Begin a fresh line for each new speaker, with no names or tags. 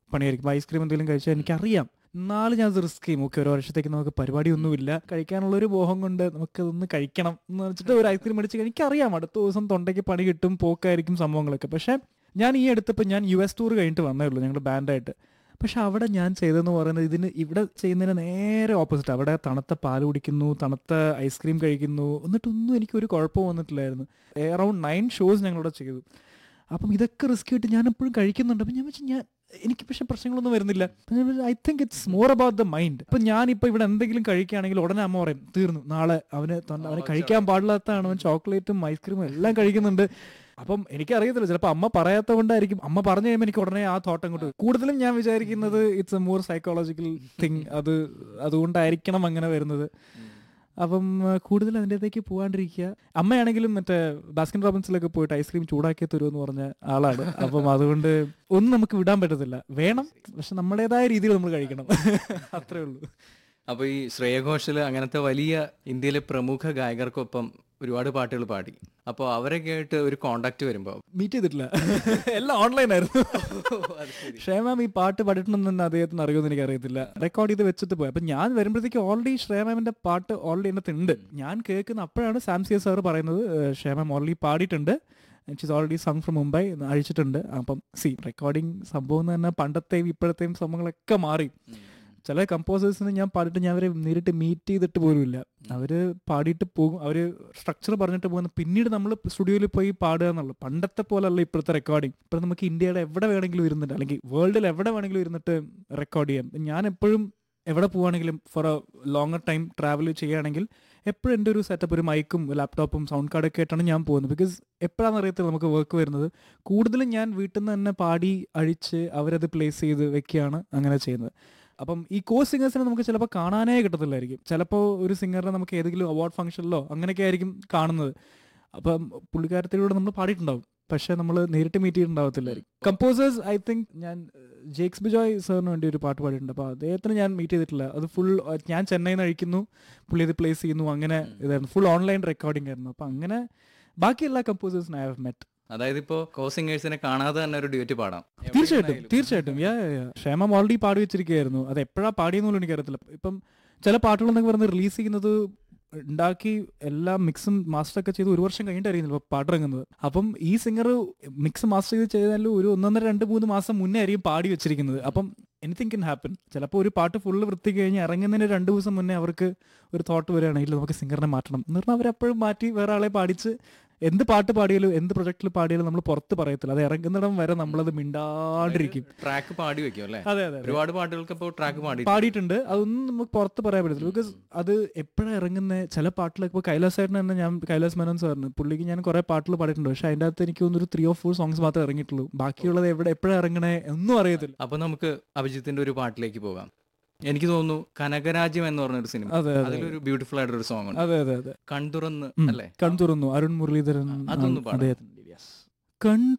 പണിയായിരിക്കും ice cream എന്തെങ്കിലും കഴിച്ചാൽ എനിക്കറിയാം എന്നാലും ഞാൻ അത് റിസ്ക് ചെയ്യും ഓക്കെ ഒരു വർഷത്തേക്ക് നമുക്ക് പരിപാടിയൊന്നുമില്ല കഴിക്കാനുള്ള ഒരു മോഹം കൊണ്ട് നമുക്കതൊന്ന് കഴിക്കണം എന്ന് വെച്ചിട്ട് ഒരു ഐസ്ക്രീം മേടിച്ച് എനിക്കറിയാം അടുത്ത ദിവസം തൊണ്ടയ്ക്ക് പണി കിട്ടും പോക്കായിരിക്കും സംഭവങ്ങളൊക്കെ പക്ഷേ ഞാൻ ഈ അടുത്തപ്പോൾ ഞാൻ യു എസ് ടൂർ കഴിഞ്ഞിട്ട് വന്നേ ഉള്ളൂ ഞങ്ങൾ ബാൻഡായിട്ട് പക്ഷെ അവിടെ ഞാൻ ചെയ്തതെന്ന് പറയുന്നത് ഇതിന് ഇവിടെ ചെയ്യുന്നതിന് നേരെ ഓപ്പോസിറ്റ് അവിടെ തണുത്ത പാൽ കുടിക്കുന്നു തണുത്ത ഐസ്ക്രീം കഴിക്കുന്നു എന്നിട്ടൊന്നും എനിക്ക് ഒരു കുഴപ്പം വന്നിട്ടില്ലായിരുന്നു അറൌണ്ട് നയൻ ഷോസ് ഞങ്ങളിവിടെ ചെയ്തു അപ്പം ഇതൊക്കെ റിസ്ക് ആയിട്ട് ഞാൻ എപ്പോഴും കഴിക്കുന്നുണ്ട് അപ്പം ഞാൻ വെച്ചാൽ ഞാൻ എനിക്ക് പക്ഷെ പ്രശ്നങ്ങളൊന്നും വരുന്നില്ല I think it's more about the mind ഇപ്പൊ ഞാനിപ്പോ ഇവിടെ എന്തെങ്കിലും കഴിക്കുകയാണെങ്കിൽ ഉടനെ അമ്മ പറയും തീർന്നു നാളെ അവന് തൊണ്ട- അവന് കഴിക്കാൻ പാടില്ലാത്തതാണ് അവൻ ചോക്ലേറ്റും ഐസ്ക്രീമും എല്ലാം കഴിക്കുന്നുണ്ട് അപ്പം എനിക്കറിയത്തില്ല ചിലപ്പോൾ അമ്മ പറയാത്ത കൊണ്ടായിരിക്കും അമ്മ പറഞ്ഞു കഴിയുമ്പോൾ എനിക്ക് ഉടനെ ആ തോട്ടം അങ്ങോട്ട് വരും. കൂടുതലും ഞാൻ വിചാരിക്കുന്നത് it's a more psychological thing അത് അതുകൊണ്ടായിരിക്കണം അങ്ങനെ വരുന്നത് അപ്പം ആ, കൂടുതൽ അതിൻ്റെതേക്ക് പോകാണ്ടിരിക്കുക അമ്മയാണെങ്കിലും മറ്റേ ബാസ്കിൻ റോബിൻസിലൊക്കെ പോയിട്ട് ഐസ്ക്രീം ചൂടാക്കി തരുമെന്ന് പറഞ്ഞ ആളാണ് അപ്പം അതുകൊണ്ട് ഒന്നും നമുക്ക് വിടാൻ പറ്റത്തില്ല വേണം പക്ഷെ നമ്മുടേതായ രീതിയിൽ നമ്മൾ കഴിക്കണം അത്രേ ഉള്ളൂ
അപ്പൊ ഈ ശ്രേയഘോഷല് അങ്ങനത്തെ വലിയ ഇന്ത്യയിലെ പ്രമുഖ ഗായകർക്കൊപ്പം ഒരുപാട് പാട്ടുകൾ പാടി അപ്പോൾ അവരെ കേട്ട് ഒരു കോണ്ടാക്ട് വരുമ്പോൾ
മീറ്റ് ചെയ്തിട്ടില്ല എല്ലാം ഓൺലൈൻ ആയിരുന്നു ശ്രേമാം ഈ പാട്ട് പാടിയിട്ടുണ്ടെന്ന് അദ്ദേഹത്തിന് അറിയുമെന്ന് എനിക്ക് അറിയത്തില്ല റെക്കോർഡ് ചെയ്ത് വെച്ചിട്ട് പോയി അപ്പൊ ഞാൻ വരുമ്പോഴത്തേക്ക് ഓൾറെഡി ശ്രേമാമിന്റെ പാട്ട് ഓൾറെഡി എൻ്റെ ഉണ്ട് ഞാൻ കേൾക്കുന്ന അപ്പോഴാണ് സാംസിയ സാർ പറയുന്നത് ശ്രേമാം ഓൾറെഡി പാടിയിട്ടുണ്ട് she's already sung from Mumbai അഴിച്ചിട്ടുണ്ട് അപ്പം സി റെക്കോർഡിങ് സംഭവം എന്ന് പറഞ്ഞാൽ പണ്ടത്തെയും ഇപ്പോഴത്തെയും സംഭവങ്ങളൊക്കെ മാറി ചില കമ്പോസേഴ്സിന് ഞാൻ പാടിയിട്ട് ഞാൻ അവരെ നേരിട്ട് മീറ്റ് ചെയ്തിട്ട് പോലുമില്ല അവര് പാടിയിട്ട് പോകും അവര് സ്ട്രക്ചർ പറഞ്ഞിട്ട് പോകുന്ന പിന്നീട് നമ്മൾ സ്റ്റുഡിയോയിൽ പോയി പാടുക എന്നുള്ളത് പണ്ടത്തെ പോലല്ല ഇപ്പോഴത്തെ റെക്കോർഡിങ് ഇപ്പൊ നമുക്ക് ഇന്ത്യയുടെ എവിടെ വേണമെങ്കിലും ഇരുന്നിട്ട് അല്ലെങ്കിൽ വേൾഡിൽ എവിടെ വേണമെങ്കിലും ഇരുന്നിട്ട് റെക്കോർഡ് ചെയ്യാം ഞാൻ എപ്പോഴും എവിടെ പോവുകയാണെങ്കിലും for a longer time travel ചെയ്യുകയാണെങ്കിൽ എപ്പോഴും എൻ്റെ ഒരു സെറ്റപ്പ് ഒരു മൈക്കും ലാപ്ടോപ്പും സൗണ്ട് കാർഡൊക്കെ ആയിട്ടാണ് ഞാൻ പോകുന്നത് ബിക്കോസ് എപ്പോഴാണെന്ന് അറിയത്തില്ല നമുക്ക് വർക്ക് വരുന്നത് കൂടുതലും ഞാൻ വീട്ടിൽ നിന്ന് തന്നെ പാടി അഴിച്ച് അവരത് പ്ലേസ് ചെയ്ത് വെക്കുകയാണ് അങ്ങനെ ചെയ്യുന്നത് അപ്പം ഈ കോ സിംഗേഴ്സിനെ നമുക്ക് ചിലപ്പോൾ കാണാനേ കിട്ടത്തില്ലായിരിക്കും ചിലപ്പോൾ ഒരു സിംഗറിനെ നമുക്ക് ഏതെങ്കിലും അവാർഡ് ഫംഗ്ഷനിലോ അങ്ങനെയൊക്കെ ആയിരിക്കും കാണുന്നത് അപ്പം പുള്ളിക്കാരത്തിലൂടെ നമ്മൾ പാടിയിട്ടുണ്ടാവും പക്ഷെ നമ്മൾ നേരിട്ട് മീറ്റ് ചെയ്തിട്ടുണ്ടാവത്തില്ലായിരിക്കും കമ്പോസേഴ്സ് ഐ തിങ്ക് ഞാൻ ജേക്സ് ബിജോയ് സാറിന് വേണ്ടി ഒരു പാട്ട് പാടിയിട്ടുണ്ട് അപ്പോൾ അദ്ദേഹത്തിന് ഞാൻ മീറ്റ് ചെയ്തിട്ടില്ല അത് ഫുൾ ഞാൻ ചെന്നൈയിൽ നിന്ന് അഴിക്കുന്നു പുള്ളി ഇത് പ്ലേസ് ചെയ്യുന്നു അങ്ങനെ ഇതായിരുന്നു ഫുൾ ഓൺലൈൻ റെക്കോർഡിംഗ് ആയിരുന്നു അപ്പം അങ്ങനെ ബാക്കി എല്ലാ കമ്പോസേഴ്സിനെ ഐ ഹവ് മെറ്റ്
അതായത് ഇപ്പോ കോ സിംഗേഴ്സിനെ കാണാതെ തന്നെ ഒരു ഡ്യൂറ്റ് പാടാം
തീർച്ചയായിട്ടും തീർച്ചയായിട്ടും യാ ക്ഷേമം ഓൾറെഡി പാടി വെച്ചിരിക്കുകയായിരുന്നു അത് എപ്പോഴാ പാടിയെന്നുള്ളൂ എനിക്കറിയത്തില്ല ഇപ്പം ചില പാട്ടുകൾ എന്നൊക്കെ പറഞ്ഞ് റിലീസ് ചെയ്യുന്നത് ഉണ്ടാക്കി എല്ലാ മിക്സും മാസ്റ്റർ ഒക്കെ ചെയ്ത് ഒരു വർഷം കഴിഞ്ഞിട്ട് അറിയുന്നില്ല ഇപ്പൊ പാട്ടിറങ്ങുന്നത് അപ്പം ഈ സിംഗർ മിക്സ് മാസ്റ്റർ ചെയ്ത് ചെയ്താലും ഒരു ഒന്നൊന്നര രണ്ട് മൂന്ന് മാസം മുന്നേ ആയിരിക്കും പാടി വെച്ചിരിക്കുന്നത് അപ്പം എനിത്തിങ് കൻ ഹാപ്പൻ ചിലപ്പോൾ ഒരു പാട്ട് ഫുള്ള് വൃത്തി കഴിഞ്ഞ് ഇറങ്ങുന്നതിന് രണ്ട് ദിവസം മുന്നേ അവർക്ക് ഒരു തോട്ട് വരികയാണെങ്കിൽ നമുക്ക് സിംഗറിനെ മാറ്റണം എന്ന് പറഞ്ഞാൽ അവരെപ്പോഴും മാറ്റി വേറെ ആളെ പാടിച്ച് എന്ത് പാട്ട് പാടിയാലും എന്ത് പ്രൊജക്റ്റിൽ പാടിയാലും നമ്മൾ പുറത്ത് പറയത്തില്ല അത് ഇറങ്ങുന്നിടം വരെ നമ്മളത് മിണ്ടാണ്ടിരിക്കും
ട്രാക്ക് പാടി വെക്കും അല്ലേ
അതെ അതെ
ഒരുപാട് പാട്ടുകൾക്ക് ഇപ്പോൾ ട്രാക്ക് പാടി
പാടിയിട്ടുണ്ട് അതൊന്നും നമുക്ക് പുറത്ത് പറയാൻ പറ്റത്തില്ല ബിക്കോസ് അത് എപ്പോഴാണ് ഇറങ്ങുന്ന ചില പാട്ടിലൊക്കെ ഇപ്പോൾ കൈലാസ് ചേട്ടൻ തന്നെ ഞാൻ കൈലാസ് മേനോൻ സാറിന് പുള്ളിക്ക് ഞാൻ കുറെ പാട്ടുകൾ പാടിയിട്ടുണ്ട് പക്ഷെ അതിൻ്റെ അകത്ത് എനിക്ക് തോന്നുന്നു ഒരു ത്രീ ഓർ ഫോർ സോങ്സ് മാത്രമേ ഇറങ്ങിയിട്ടുള്ളൂ ബാക്കിയുള്ളത് എവിടെ എപ്പോഴാണ് ഇറങ്ങണേ ഒന്നും അറിയത്തില്ല
അപ്പൊ നമുക്ക് അഭിജിത്തിന്റെ ഒരു പാട്ടിലേക്ക് പോകാം എനിക്ക് തോന്നുന്നു കനകരാജ്യം എന്ന് പറഞ്ഞൊരു സിനിമ
അതെ അതെ
അതിലൊരു ബ്യൂട്ടിഫുൾ ആയിട്ടൊരു സോങ് ഉണ്ട്
അതെ അതെ അതെ
കൺതുറന്ന്
ഉം.
അല്ലേ
കൺ തുറന്നു അരുൺ മുരളീധരൻ
അതൊന്ന് പാടാം.
അദ്ദേഹത്തിന്റെ കൺ